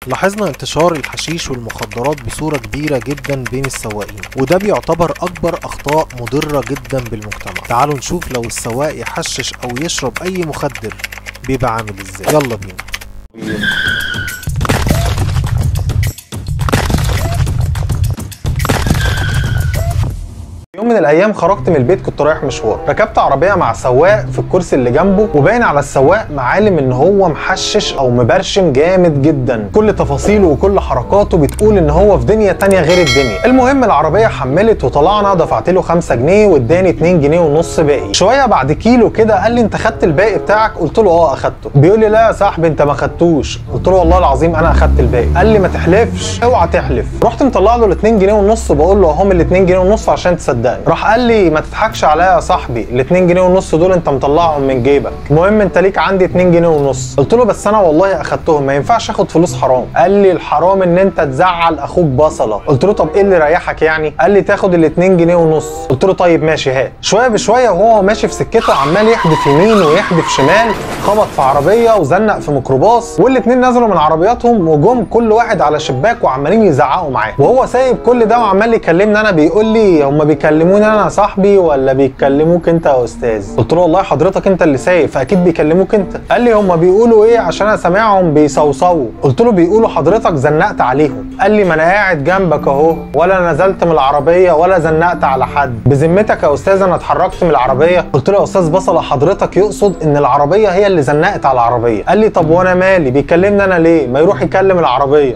لاحظنا انتشار الحشيش والمخدرات بصورة كبيرة جدا بين السواقين وده بيعتبر أكبر أخطاء مضرة جدا بالمجتمع تعالوا نشوف لو السواق يحشش أو يشرب أي مخدر بيبقى عامل ازاي يلا بينا يوم من الايام خرجت من البيت كنت رايح مشوار ركبت عربيه مع سواق في الكرسي اللي جنبه وباين على السواق معالم ان هو محشش او مبرشم جامد جدا كل تفاصيله وكل حركاته بتقول ان هو في دنيا تانية غير الدنيا المهم العربيه حملت وطلعنا دفعت له 5 جنيه واداني 2 جنيه ونص باقي شويه بعد كيلو كده قال لي انت خدت الباقي بتاعك قلت له اه اخدته بيقول لي لا يا صاحبي انت ما خدتوش قلت له والله العظيم انا اخدت الباقي قال لي ما تحلفش اوعى تحلف رحت مطلع له ال 2 جنيه ونص بقول له اهم ال 2 جنيه ونص عشان تصدقني راح قال لي ما تضحكش عليا يا صاحبي ال 2 جنيه ونص دول انت مطلعهم من جيبك المهم انت ليك عندي 2 جنيه ونص قلت له بس انا والله اخدتهم ما ينفعش اخد فلوس حرام قال لي الحرام ان انت تزعل اخوك بصله قلت له طب ايه اللي ريحك يعني قال لي تاخد ال 2 جنيه ونص قلت له طيب ماشي هات شويه بشويه وهو ماشي في سكته عمال يحدف يمين ويحدف شمال خبط في عربيه وزنق في ميكروباص والاتنين نزلوا من عربياتهم وجم كل واحد على شباك وعمالين يزعقوا معاه وهو سايب كل ده وعمال يكلمني انا بيقول لي هم بيكلموني انا يا صاحبي ولا بيكلموك انت يا استاذ قلت له والله حضرتك انت اللي سايق فاكيد بيكلموك انت قال لي هم بيقولوا ايه عشان انا سامعهم بيصوصوا قلت له بيقولوا حضرتك زنقت عليهم قال لي ما انا قاعد جنبك اهو ولا نزلت من العربيه ولا زنقت على حد بذمتك يا استاذ انا اتحركت من العربيه قلت له يا استاذ بصله حضرتك يقصد ان العربيه هي اللي زنقت على العربيه قال لي طب وانا مالي بيكلمني انا ليه ما يروح يكلم العربيه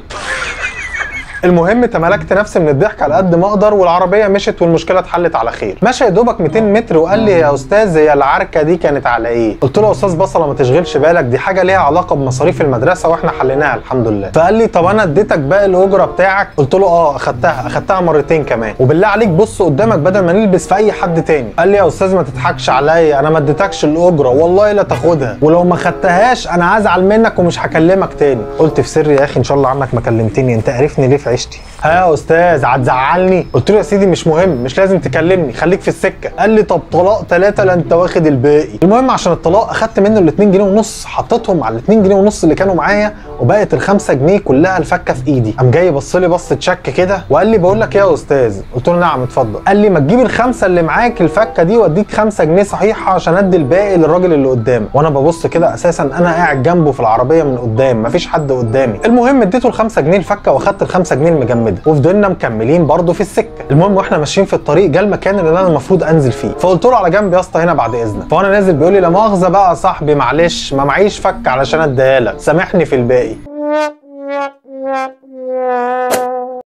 المهم تملكت نفسي من الضحك على قد ما اقدر والعربيه مشت والمشكله اتحلت على خير مشى يا دوبك 200 متر وقال لي يا استاذ هي العركه دي كانت على ايه قلت له يا استاذ بصله ما تشغلش بالك دي حاجه ليها علاقه بمصاريف المدرسه واحنا حليناها الحمد لله فقال لي طب انا اديتك باقي الاجره بتاعك قلت له اه اخدتها اخدتها مرتين كمان وبالله عليك بص قدامك بدل ما نلبس في اي حد تاني قال لي يا استاذ ما تضحكش عليا انا ما اديتكش الاجره والله لا تاخدها ولو ما خدتهاش انا هزعل منك ومش هكلمك تاني قلت في سري يا اخي ان شاء الله عنك ما كلمتني انت عرفني ليه في عيشتي ها يا استاذ هتزعلني قلت له يا سيدي مش مهم مش لازم تكلمني خليك في السكه قال لي طب طلاق ثلاثه لا انت واخد الباقي المهم عشان الطلاق اخدت منه ال 2 جنيه ونص حطيتهم على ال 2 جنيه ونص اللي كانوا معايا وبقت ال 5 جنيه كلها الفكه في ايدي قام جاي بص لي بصه شك كده وقال لي بقول لك ايه يا استاذ قلت له نعم اتفضل قال لي ما تجيب الخمسه اللي معاك الفكه دي واديك 5 جنيه صحيحه عشان ادي الباقي للراجل اللي قدامك وانا ببص كده اساسا انا قاعد جنبه في العربيه من قدام مفيش حد قدامي المهم اديته ال 5 جنيه الفكه واخدت ال 5 جنيه المجمده وفضلنا مكملين برضه في السكه المهم واحنا ماشيين في الطريق جه المكان اللي انا المفروض انزل فيه فقلت له على جنب يا اسطى هنا بعد اذنك فانا نازل بيقول لي لا مؤاخذه بقى يا صاحبي معلش ما معيش فك علشان اديها لك سامحني في الباقي